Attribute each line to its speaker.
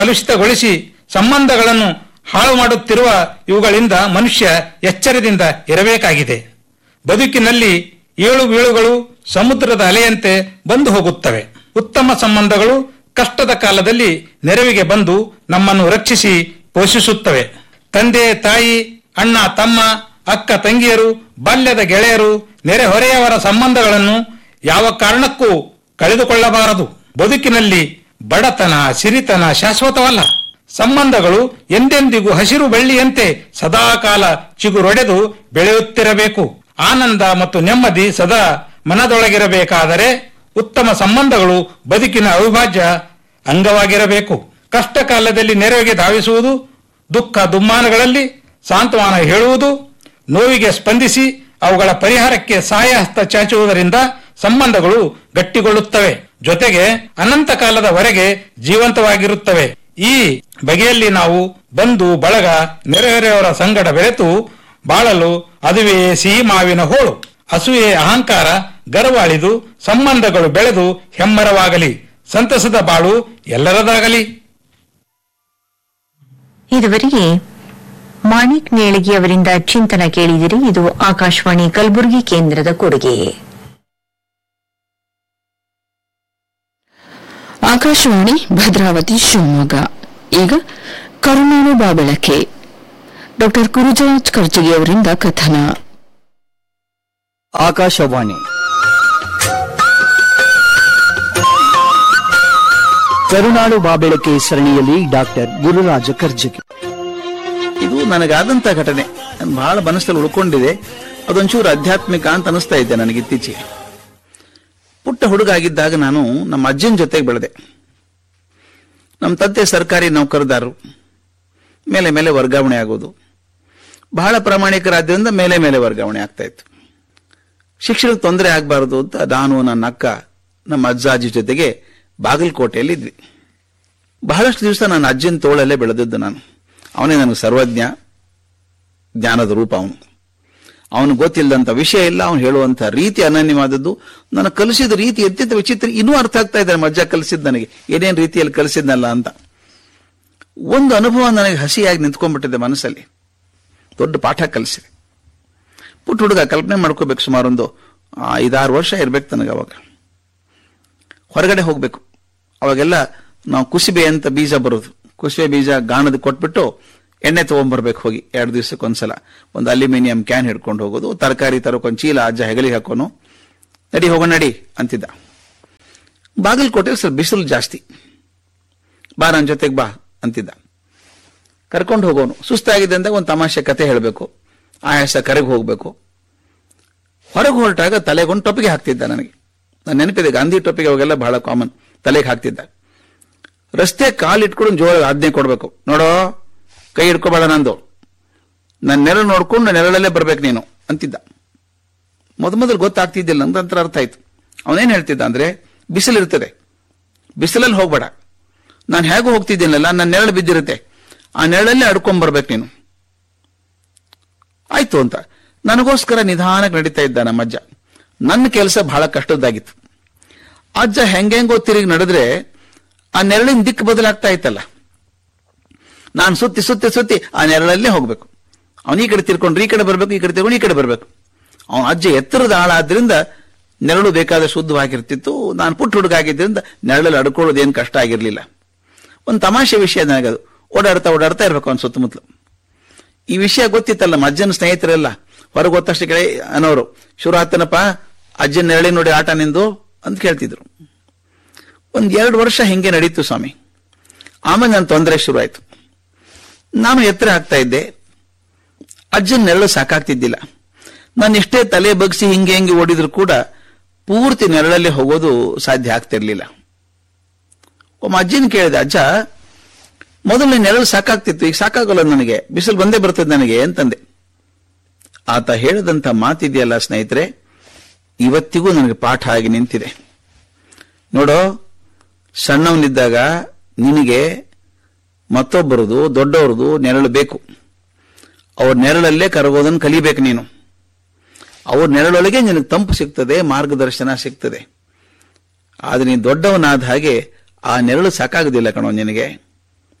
Speaker 1: ಕಲುಷಿತಗೊಳಿಸಿ ಸಂಬಂಧಗಳನ್ನು ಹಾಳು ಮಾಡುತ್ತಿರುವ ಇವುಗಳಿಂದ ಮನುಷ್ಯ ಎಚ್ಚರದಿಂದ ಇರಬೇಕಾಗಿದೆ ಬದುಕಿನಲ್ಲಿ ಏಳು ಬೀಳುಗಳು ಸಮುದ್ರದ ಅಲೆಯಂತೆ ಬಂದು ಹೋಗುತ್ತವೆ ಉತ್ತಮ ಸಂಬಂಧಗಳು ಕಷ್ಟದ ಕಾಲದಲ್ಲಿ ನೆರವಿಗೆ ಬಂದು ನಮ್ಮನ್ನು ರಕ್ಷಿಸಿ ಪೋಷಿಸುತ್ತವೆ ತಂದೆ ತಾಯಿ ಅಣ್ಣ ತಮ್ಮ ಅಕ್ಕ ತಂಗಿಯರು ಬಾಲ್ಯದ ಗೆಳೆಯರು ನೆರೆಹೊರೆಯವರ ಸಂಬಂಧಗಳನ್ನು ಯಾವ ಕಾರಣಕ್ಕೂ ಕಳೆದುಕೊಳ್ಳಬಾರದು ಬದುಕಿನಲ್ಲಿ ಬಡತನ ಸಿರಿತನ ಶಾಶ್ವತವಲ್ಲ ಸಂಬಂಧಗಳು ಎಂದೆಂದಿಗೂ ಹಸಿರು ಬೆಳ್ಳಿಯಂತೆ ಸದಾಕಾಲ ಚಿಗುರೊಡೆದು ಬೆಳೆಯುತ್ತಿರಬೇಕು ಆನಂದ ಮತ್ತು ನೆಮ್ಮದಿ ಸದಾ ಮನದೊಳಗಿರಬೇಕಾದರೆ ಉತ್ತಮ ಸಂಬಂಧಗಳು ಬದುಕಿನ ಅವಿಭಾಜ್ಯ ಅಂಗವಾಗಿರಬೇಕು ಕಷ್ಟ ಕಾಲದಲ್ಲಿ ನೆರವಿಗೆ ಧಾವಿಸುವುದು ದುಃಖ ದುಮ್ಮಾನಗಳಲ್ಲಿ ಸಾಂತ್ವನ ಹೇಳುವುದು ನೋವಿಗೆ ಸ್ಪಂದಿಸಿ ಅವುಗಳ ಪರಿಹಾರಕ್ಕೆ ಸಹಾಯ ಹಸ್ತ ಚಾಚುವುದರಿಂದ ಸಂಬಂಧಗಳು ಗಟ್ಟಿಗೊಳ್ಳುತ್ತವೆ ಜೊತೆಗೆ ಅನಂತ ಕಾಲದವರೆಗೆ ಜೀವಂತವಾಗಿರುತ್ತವೆ ಈ ಬಗೆಯಲ್ಲಿ ನಾವು ಬಂಧು ಬಳಗ ನೆರೆಹೊರೆಯವರ ಸಂಗಡ ಬೆರೆತು ಬಾಳಲು ಅದುವೇ ಸಿಹಿ ಮಾವಿನ ಹೋಳು ಅಸೂಯೆ ಅಹಂಕಾರ ಗರ್ವಾಳಿದು ಸಂಬಂಧಗಳು ಬೆಳೆದು ಹೆಮ್ಮರವಾಗಲಿ ಸಂತಸದ ಬಾಳು ಎಲ್ಲರದಾಗಲಿ
Speaker 2: ಇದುವರೆಗೆ ಮಾಣಿಕ್ ನೇಳಿಗೆ ಅವರಿಂದ ಚಿಂತನ ಕೇಳಿದಿರಿ ಇದು ಆಕಾಶವಾಣಿ ಕಲಬುರಗಿ ಕೇಂದ್ರದ ಕೊಡುಗೆ
Speaker 3: ಆಕಾಶವಾಣಿ ಭದ್ರಾವತಿ ಶಿವಮೊಗ್ಗ ಈಗ ಕರುಣಾಳು ಬಾಬೆಳಕೆ ಡಾಕ್ಟರ್ ಗುರುಜಾಜ್ ಕರ್ಜಗಿ ಅವರಿಂದ ಕಥನ
Speaker 4: ಆಕಾಶವಾಣಿ ಕರುನಾಡು ಬಾಬೆಳಕೆ ಸರಣಿಯಲ್ಲಿ ಡಾಕ್ಟರ್ ಗುರುರಾಜ ಕರ್ಜಗಿ
Speaker 5: ಇದು ನನಗಾದಂತ ಘಟನೆ ನನ್ ಬಹಳ ಮನಸ್ಸಲ್ಲಿ ಉಳ್ಕೊಂಡಿದೆ ಅದೊಂಚೂರು ಆಧ್ಯಾತ್ಮಿಕ ಅಂತ ಅನಿಸ್ತಾ ಇದ್ದೆ ನನಗೆ ಇತ್ತೀಚೆಗೆ ಪುಟ್ಟ ಹುಡುಗ ಆಗಿದ್ದಾಗ ನಾನು ನಮ್ಮ ಅಜ್ಜನ ಜೊತೆಗೆ ಬೆಳೆದೆ ನಮ್ಮ ತಂದೆ ಸರ್ಕಾರಿ ನೌಕರದಾರರು ಮೇಲೆ ಮೇಲೆ ವರ್ಗಾವಣೆ ಆಗೋದು ಬಹಳ ಪ್ರಾಮಾಣಿಕರಾದ್ರಿಂದ ಮೇಲೆ ಮೇಲೆ ವರ್ಗಾವಣೆ ಆಗ್ತಾ ಇತ್ತು ಶಿಕ್ಷಣಕ್ಕೆ ತೊಂದರೆ ಆಗಬಾರದು ಅಂತ ನಾನು ನನ್ನ ಅಕ್ಕ ನಮ್ಮ ಅಜ್ಜ ಅಜ್ಜಿ ಜೊತೆಗೆ ಬಾಗಲಕೋಟೆಯಲ್ಲಿ ಇದ್ವಿ ಬಹಳಷ್ಟು ದಿವಸ ನನ್ನ ಅಜ್ಜನ ತೋಳಲ್ಲೇ ಬೆಳೆದದ್ದು ನಾನು ಅವನೇ ನನಗೆ ಸರ್ವಜ್ಞ ಜ್ಞಾನದ ರೂಪ ಅವನು ಅವನು ಗೊತ್ತಿಲ್ಲದಂತ ವಿಷಯ ಇಲ್ಲ ಅವನು ಹೇಳುವಂತ ರೀತಿ ಅನನ್ಯವಾದದ್ದು ನನ್ನ ಕಲಿಸಿದ ರೀತಿ ಅತ್ಯಂತ ವಿಚಿತ್ರ ಇನ್ನೂ ಅರ್ಥ ಆಗ್ತಾ ಇದೆ ನಮ್ಮ ಅಜ್ಜ ಕಲಿಸಿದ್ ನನಗೆ ಏನೇನ್ ರೀತಿಯಲ್ಲಿ ಕಲಿಸಿದ್ನಲ್ಲ ಅಂತ ಒಂದು ಅನುಭವ ನನಗೆ ಹಸಿಯಾಗಿ ನಿಂತ್ಕೊಂಡ್ಬಿಟ್ಟಿದೆ ಮನಸ್ಸಲ್ಲಿ ದೊಡ್ಡ ಪಾಠ ಕಲಿಸಿದೆ ಪುಟ್ಟ ಹುಡುಗ ಕಲ್ಪನೆ ಮಾಡ್ಕೋಬೇಕು ಸುಮಾರೊಂದು ಆ, ಐದಾರು ವರ್ಷ ಇರ್ಬೇಕು ನನಗೆ ಅವಾಗ ಹೊರಗಡೆ ಹೋಗ್ಬೇಕು ಅವಾಗೆಲ್ಲ ನಾವು ಕುಸಿಬೆ ಅಂತ ಬೀಜ ಬರೋದು ಕುಸಿಬೆ ಬೀಜ ಗಾಣದ ಕೊಟ್ಬಿಟ್ಟು ಎಣ್ಣೆ ತಗೊಂಡ್ಬರ್ಬೇಕು ಹೋಗಿ ಎರಡು ದಿವಸಕ್ಕೆ ಒಂದ್ಸಲ ಒಂದು ಅಲ್ಯೂಮಿನಿಯಂ ಕ್ಯಾನ್ ಹಿಡ್ಕೊಂಡು ಹೋಗೋದು ತರಕಾರಿ ತರೋಕೊಂದು ಚೀಲ ಅಜ್ಜ ಹೆಗಲಿಗೆ ಹಾಕೋನು ನಡಿ ಹೋಗೋಣ ನಡಿ ಅಂತಿದ್ದ ಬಾಗಲಕೋಟೆ ಸ್ವಲ್ಪ ಬಿಸಿಲು ಜಾಸ್ತಿ ಬಾ ನನ್ನ ಜೊತೆಗೆ ಬಾ ಅಂತಿದ್ದ ಕರ್ಕೊಂಡು ಹೋಗೋನು ಸುಸ್ತಾಗಿದೆ ಅಂದಾಗ ಒಂದು ತಮಾಷೆ ಕತೆ ಹೇಳಬೇಕು ಆಯಾಸ ಕರೆಗೆ ಹೋಗ್ಬೇಕು ಹೊರಗೆ ಹೊರಟಾಗ ತಲೆಗೊಂದು ಟೊಪ್ಪಿಗೆ ಹಾಕ್ತಿದ್ದ ನನಗೆ ನನ್ನ ನೆನಪಿದೆ ಗಾಂಧಿ ಟೊಪ್ಪಿಗೆ ಅವಾಗೆಲ್ಲ ಬಹಳ ಕಾಮನ್ ತಲೆಗೆ ಹಾಕ್ತಿದ್ದ ರಸ್ತೆ ಕಾಲು ಇಟ್ಕೊಂಡು ಜೋರ ಆಜ್ಞೆ ಕೊಡ್ಬೇಕು ನೋಡೋ ಕೈ ಹಿಡ್ಕೋಬೇಡ ನಂದು ನನ್ನ ನೆರಳು ನೋಡ್ಕೊಂಡು ನನ್ನ ನೆರಳಲ್ಲೇ ಬರ್ಬೇಕು ನೀನು ಅಂತಿದ್ದ ಮೊದ ಮೊದಲು ಗೊತ್ತಾಗ್ತಿದ್ದಿಲ್ಲ ನಂತರ ಅರ್ಥ ಆಯ್ತು ಅವನೇನ್ ಹೇಳ್ತಿದ್ದ ಅಂದ್ರೆ ಬಿಸಿಲಿರ್ತದೆ ಬಿಸಿಲಲ್ಲಿ ಹೋಗ್ಬೇಡ ನಾನು ಹೇಗೂ ಹೋಗ್ತಿದ್ದೀನಲ್ಲ ನನ್ನ ನೆರಳು ಬಿದ್ದಿರುತ್ತೆ ಆ ನೆರಳಲ್ಲೇ ಅಡ್ಕೊಂಡ್ ಬರ್ಬೇಕು ನೀನು ಆಯ್ತು ಅಂತ ನನಗೋಸ್ಕರ ನಿಧಾನಕ್ಕೆ ನಡೀತಾ ಇದ್ದ ನಮ್ಮ ಅಜ್ಜ ನನ್ನ ಕೆಲಸ ಬಹಳ ಕಷ್ಟದ್ದಾಗಿತ್ತು ಅಜ್ಜ ಹೆಂಗೆಂಗೋ ತಿರುಗಿ ನಡೆದ್ರೆ ಆ ನೆರಳಿನ ದಿಕ್ಕು ಬದಲಾಗ್ತಾ ಇತ್ತಲ್ಲ ನಾನು ಸುತ್ತಿ ಸುತ್ತಿ ಸುತ್ತಿ ಆ ನೆರಳಲ್ಲೇ ಹೋಗ್ಬೇಕು ಅವನು ಈ ಕಡೆ ತಿರ್ಕೊಂಡ್ರೆ ಈ ಕಡೆ ಬರ್ಬೇಕು ಈ ಕಡೆ ತಿರ್ಕೊಂಡು ಈ ಕಡೆ ಬರ್ಬೇಕು ಅವನ ಅಜ್ಜ ಎತ್ತರದ ಆಳಾದ್ರಿಂದ ನೆರಳು ಬೇಕಾದ ಶುದ್ಧವಾಗಿರ್ತಿತ್ತು ನಾನು ಪುಟ್ಟ ಹುಡುಗ ಆಗಿದ್ದರಿಂದ ನೆರಳಲ್ಲಿ ಅಡ್ಕೊಳ್ಳೋದೇನು ಕಷ್ಟ ಆಗಿರ್ಲಿಲ್ಲ ಒಂದು ತಮಾಷೆ ವಿಷಯ ನನಗದು ಓಡಾಡ್ತಾ ಓಡಾಡ್ತಾ ಇರ್ಬೇಕು ಅವನ ಸುತ್ತಮುತ್ತಲು ಈ ವಿಷಯ ಗೊತ್ತಿತ್ತಲ್ಲ ನಮ್ಮ ಅಜ್ಜನ ಸ್ನೇಹಿತರೆಲ್ಲ ಹೊರಗೆ ಗೊತ್ತಷ್ಟು ಕಡೆ ಅನ್ನೋರು ಶುರು ಆತನಪ್ಪ ಅಜ್ಜನ ನೆರಳಿ ನೋಡಿ ಆಟ ನಿಂದು ಅಂತ ಕೇಳ್ತಿದ್ರು ಒಂದ್ ಎರಡು ವರ್ಷ ಹಿಂಗೆ ನಡೀತು ಸ್ವಾಮಿ ಆಮೇಲೆ ನನ್ನ ತೊಂದರೆ ಶುರು ಆಯ್ತು ನಾನು ಎತ್ತರ ಆಗ್ತಾ ಇದ್ದೆ ಅಜ್ಜನ ನೆರಳು ಸಾಕಾಗ್ತಿದ್ದಿಲ್ಲ ನಾನು ಎಷ್ಟೇ ತಲೆ ಬಗ್ಸಿ ಹಿಂಗೆ ಹಿಂಗೆ ಓಡಿದ್ರು ಕೂಡ ಪೂರ್ತಿ ನೆರಳಲ್ಲಿ ಹೋಗೋದು ಸಾಧ್ಯ ಆಗ್ತಿರ್ಲಿಲ್ಲ ಒಮ್ಮ ಅಜ್ಜನ ಕೇಳಿದೆ ಅಜ್ಜ ಮೊದಲು ನೆರಳು ಸಾಕಾಗ್ತಿತ್ತು ಈಗ ಸಾಕಾಗಲ್ಲ ನನಗೆ ಬಿಸಿಲು ಬಂದೇ ಬರ್ತದೆ ನನಗೆ ಅಂತಂದೆ ಆತ ಹೇಳಿದಂತ ಮಾತಿದೆಯಲ್ಲ ಸ್ನೇಹಿತರೆ ಇವತ್ತಿಗೂ ನನಗೆ ಪಾಠ ಆಗಿ ನಿಂತಿದೆ ನೋಡೋ ಸಣ್ಣವನಿದ್ದಾಗ ನಿನಗೆ ಮತ್ತೊಬ್ಬರದು ದೊಡ್ಡವ್ರದು ನೆರಳು ಬೇಕು ಅವ್ರ ನೆರಳಲ್ಲೇ ಕರಗೋದನ್ನು ಕಲಿಬೇಕು ನೀನು ಅವ್ರ ನೆರಳೊಳಗೆ ನಿನಗೆ ತಂಪು ಸಿಗ್ತದೆ ಮಾರ್ಗದರ್ಶನ ಸಿಗ್ತದೆ ಆದ್ರೆ ನೀನು ದೊಡ್ಡವನಾದ ಹಾಗೆ ಆ ನೆರಳು ಸಾಕಾಗುದಿಲ್ಲ ಕಣೋ ನಿನಗೆ